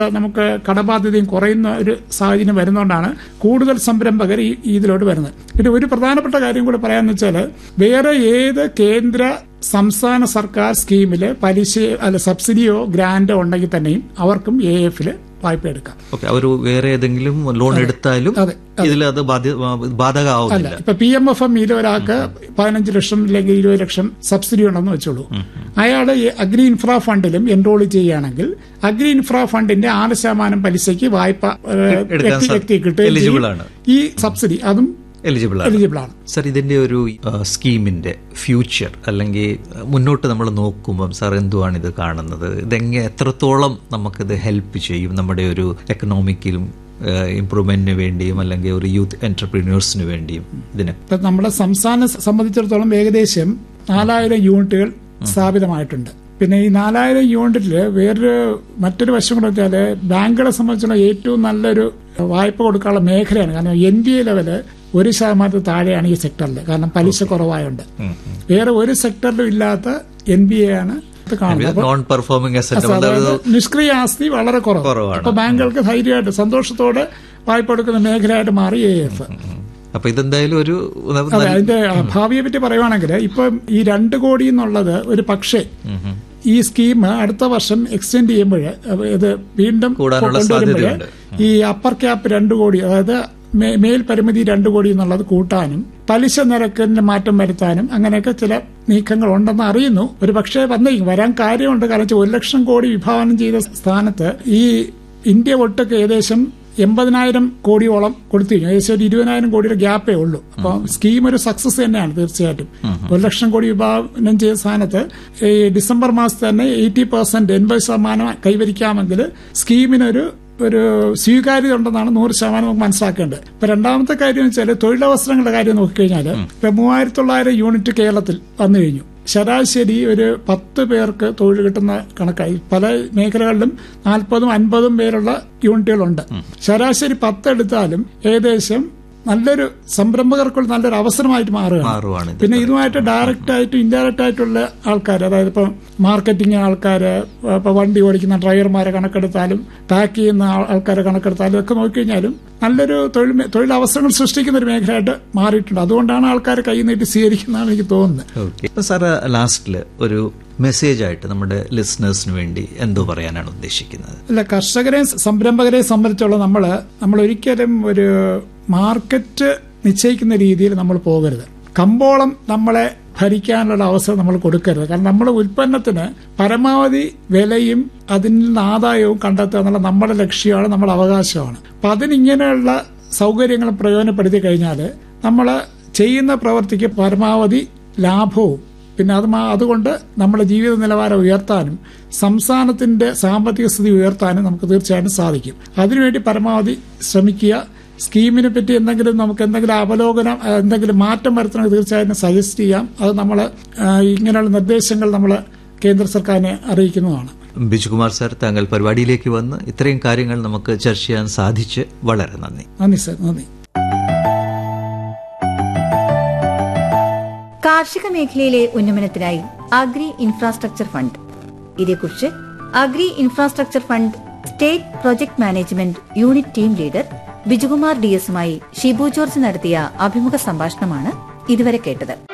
നമുക്ക് കടബാധ്യതയും കുറയുന്ന ഒരു സാഹചര്യം വരുന്നതുകൊണ്ടാണ് കൂടുതൽ സംരംഭകർ ഈ ഇതിലോട്ട് വരുന്നത് പിന്നെ ഒരു പ്രധാനപ്പെട്ട കാര്യം കൂടി പറയാന്ന് വെച്ചാൽ വേറെ ഏത് കേന്ദ്ര സംസ്ഥാന സർക്കാർ സ്കീമിൽ പലിശ അല്ല സബ്സിഡിയോ ഗ്രാന്റോ ഉണ്ടെങ്കിൽ തന്നെയും അവർക്കും എ എഫില് വായ്പ എടുക്കാം ഓക്കെ അവർ വേറെ ഏതെങ്കിലും ലോൺ എടുത്താലും അതെ, ഇതിൽ അത് ബാധ്യ- അല്ല ബാധകമാവുന്നില്ല ഇപ്പൊ പി എം എഫ് എം ഇതിൽ ഒരാൾക്ക് പതിനഞ്ച് ലക്ഷം അല്ലെങ്കിൽ ഇരുപത് ലക്ഷം സബ്സിഡി ഉണ്ടെന്ന് വെച്ചോളൂ അയാൾ അഗ്രി ഇൻഫ്രാ ഫണ്ടിലും എൻറോൾ ചെയ്യുകയാണെങ്കിൽ അഗ്രി ഇൻഫ്രാ ഫണ്ടിന്റെ ആറ് ശതമാനം പലിശയ്ക്ക് വായ്പ ഏഹ്, എടുക്കാൻ വ്യക്തി സാ- വ്യക്തി കിട്ടുകയും eligible ചെയ്യും. ആണ്. ഈ സബ്സിഡി അതും എലിജിബിൾ ആണ് എലിജിബിൾ ആണ് സർ ഇതിന്റെ ഒരു ആ, സ്കീമിന്റെ ഫ്യൂച്ചർ അല്ലെങ്കിൽ മുന്നോട്ട് നമ്മൾ നോക്കുമ്പം സാർ എന്തുവാണ് ഇത് കാണുന്നത് ഇതെങ്ങനെ എത്രത്തോളം നമുക്കിത് ഹെൽപ്പ് ചെയ്യും നമ്മുടെ ഒരു എക്കണോമിക്കലും ഇംപ്രൂവ്മെന്റിന് വേണ്ടിയും അല്ലെങ്കിൽ ഒരു യൂത്ത് എന്റർപ്രീനിയേഴ്സിന് വേണ്ടിയും ഇതിനെ ഇപ്പൊ നമ്മുടെ സംസ്ഥാനം സംബന്ധിച്ചിടത്തോളം ഏകദേശം നാലായിരം യൂണിറ്റുകൾ സ്ഥാപിതമായിട്ടുണ്ട് പിന്നെ ഈ നാലായിരം യൂണിറ്റിൽ വേറൊരു മറ്റൊരു വശം കൂടെ വെച്ചാല് ബാങ്കുകളെ സംബന്ധിച്ചുള്ള ഏറ്റവും നല്ലൊരു വായ്പ കൊടുക്കാനുള്ള മേഖലയാണ് കാരണം എൻ ബി എ ലെവല് ഒരു ശതമാനത്തിൽ താഴെയാണ് ഈ സെക്ടറിൽ കാരണം പലിശ കുറവായുണ്ട് വേറെ ഒരു സെക്ടറിലും ഇല്ലാത്ത എൻ ബി എ ആണ് ഇത് കാണുന്നത് അപ്പൊ നോൺ പെർഫോമിംഗ് അസറ്റ് അതായത് നിഷ്ക്രിയ ആസ്തി വളരെ കുറവ് കുറവാണ്. അപ്പൊ ബാങ്കുകൾക്ക് ധൈര്യമായിട്ട് സന്തോഷത്തോടെ വായ്പ കൊടുക്കുന്ന മേഖലയായിട്ട് മാറി എ എഫ് അപ്പൊ ഇതെന്തായാലും ഒരു അതെ അതിന്റെ ഭാവിയെ പറ്റി പറയുവാണെങ്കിൽ ഇപ്പം ഈ രണ്ട് കോടി എന്നുള്ളത് ഒരു പക്ഷേ ഈ സ്കീം അടുത്ത വർഷം എക്സ്റ്റെൻഡ് ചെയ്യുമ്പോൾ ഇത് വീണ്ടും കൂടാനുള്ള കൊണ്ടുവരുമ്പോൾ സാധ്യതയുണ്ട്. ഈ അപ്പർ ക്യാപ്പ് രണ്ട് കോടി അതായത് മേ- മേൽ പരിമിതി രണ്ട് കോടി എന്നുള്ളത് കൂട്ടാനും പലിശ നിരക്കിന് മാറ്റം വരുത്താനും അങ്ങനെയൊക്കെ ചില നീക്കങ്ങൾ ഉണ്ടെന്ന് അറിയുന്നു ഒരു പക്ഷേ വന്നേക്കും വരാൻ കാര്യമുണ്ട് കാരണം വെച്ചാൽ ഒരു ലക്ഷം കോടി വിഭാവനം ചെയ്ത സ്ഥാനത്ത് ഈ ഇന്ത്യ ഒട്ടൊക്കെ ഏകദേശം എൺപതിനായിരം കോടിയോളം കൊടുത്തു കഴിഞ്ഞു ഏകദേശം ഒരു ഇരുപതിനായിരം കോടിയുടെ ഗ്യാപ്പേ ഉള്ളൂ അപ്പോൾ സ്കീം ഒരു സക്സസ് തന്നെയാണ് തീർച്ചയായിട്ടും ഒരു ലക്ഷം കോടി വിഭാവനം ചെയ്ത സ്ഥാനത്ത് ഈ ഡിസംബർ മാസത്തിൽ തന്നെ എയ്റ്റി പെർസെന്റ് എൺപത് ശതമാനം കൈവരിക്കാമെങ്കിൽ സ്കീമിനൊരു ഒരു സ്വീകാര്യത ഉണ്ടെന്നാണ് നൂറ് ശതമാനം നമുക്ക് മനസ്സിലാക്കേണ്ടത് ഇപ്പൊ രണ്ടാമത്തെ കാര്യം വെച്ചാൽ തൊഴിലവസരങ്ങളുടെ കാര്യം നോക്കിക്കഴിഞ്ഞാൽ ഇപ്പൊ മൂവായിരത്തി തൊള്ളായിരം യൂണിറ്റ് കേരളത്തിൽ വന്നു കഴിഞ്ഞു ശരാശരി ഒരു പത്ത് പേർക്ക് തൊഴിൽ കിട്ടുന്ന കണക്കായി പല മേഖലകളിലും നാൽപ്പതും അൻപതും പേരുള്ള യൂണിറ്റുകളുണ്ട് ശരാശരി പത്ത് എടുത്താലും ഏകദേശം നല്ലൊരു സംരംഭകർക്കുള്ള നല്ലൊരു അവസരമായിട്ട് മാറുകയാണ് മാറുവാണ് ഇത് പിന്നെ ഇതുമായിട്ട് ഡയറക്റ്റ് ആയിട്ടും ഇൻഡയറക്റ്റ് ആയിട്ടുള്ള ആൾക്കാർ അതായത് ഇപ്പം മാർക്കറ്റിംഗ് ആൾക്കാർ ഇപ്പൊ വണ്ടി ഓടിക്കുന്ന ഡ്രൈവർമാരെ കണക്കെടുത്താലും പാക്ക് ചെയ്യുന്ന ആൾ- ആൾക്കാരെ കണക്കെടുത്താലും ഒക്കെ നോക്കിക്കഴിഞ്ഞാലും നല്ലൊരു തൊഴിൽ മേ- തൊഴിലവസരങ്ങൾ സൃഷ്ടിക്കുന്ന ഒരു മേഖലയായിട്ട് മാറിയിട്ടുണ്ട് അതുകൊണ്ടാണ് ആൾക്കാർ കൈ നീട്ടി സ്വീകരിക്കുന്നതാണ് എനിക്ക് തോന്നുന്നത് ഓക്കെ ഇപ്പൊ സാറ് ലാസ്റ്റില് ഒരു മെസ്സേജ് ആയിട്ട് നമ്മുടെ ലിസണേഴ്സിന് വേണ്ടി എന്തോ പറയാനാണ് ഉദ്ദേശിക്കുന്നത് അല്ല കർഷകരെ സംരംഭകരെ സംബന്ധിച്ചുള്ള നമ്മൾ നമ്മൾ ഒരിക്കലും ഒരു മാർക്കറ്റ് നിശ്ചയിക്കുന്ന രീതിയിൽ നമ്മൾ പോകരുത് കമ്പോളം നമ്മളെ ഭരിക്കാനുള്ള അവസരം നമ്മൾ കൊടുക്കരുത് കാരണം നമ്മുടെ ഉൽപ്പന്നത്തിന് പരമാവധി വിലയും അതിൽ നിന്ന് ആദായവും കണ്ടെത്തുക എന്നുള്ള നമ്മുടെ ലക്ഷ്യമാണ് നമ്മുടെ അവകാശമാണ് അപ്പൊ അതിനിങ്ങനെയുള്ള സൗകര്യങ്ങൾ പ്രയോജനപ്പെടുത്തി കഴിഞ്ഞാൽ നമ്മൾ ചെയ്യുന്ന പ്രവൃത്തിക്ക് പരമാവധി ലാഭവും പിന്നെ അത് മാ- അതുകൊണ്ട് നമ്മുടെ ജീവിത നിലവാരം ഉയർത്താനും സംസ്ഥാനത്തിന്റെ സാമ്പത്തിക സ്ഥിതി ഉയർത്താനും നമുക്ക് തീർച്ചയായിട്ടും സാധിക്കും അതിനുവേണ്ടി പരമാവധി ശ്രമിക്കുക സ്കീമിനെ പറ്റി എന്തെങ്കിലും നമുക്ക് എന്തെങ്കിലും അവലോകനം ആ, എന്തെങ്കിലും മാറ്റം വരുത്തണമെങ്കിൽ തീർച്ചയായിട്ടും സജസ്റ്റ് ചെയ്യാം അത് നമ്മൾ ഇങ്ങനെയുള്ള നിർദ്ദേശങ്ങൾ നമ്മൾ കേന്ദ്ര സർക്കാരിനെ അറിയിക്കുന്നതാണ് ബിജുകുമാർ സാർ താങ്കൾ പരിപാടിയിലേക്ക് വന്ന് ഇത്രയും കാര്യങ്ങൾ നമുക്ക് ചർച്ച ചെയ്യാൻ സാധിച്ച് വളരെ നന്ദി നന്ദി സർ നന്ദി കാർഷിക മേഖലയിലെ ഉന്നമനത്തിനായി അഗ്രി ഇൻഫ്രാസ്ട്രക്ചർ ഫണ്ട് ഇതേക്കുറിച്ച് agri infrastructure fund state project management unit team leader Bijukumar D എസുമായി ഷിബു ജോർജ് നടത്തിയ അഭിമുഖ സംഭാഷണമാണ് ഇതുവരെ കേട്ടത്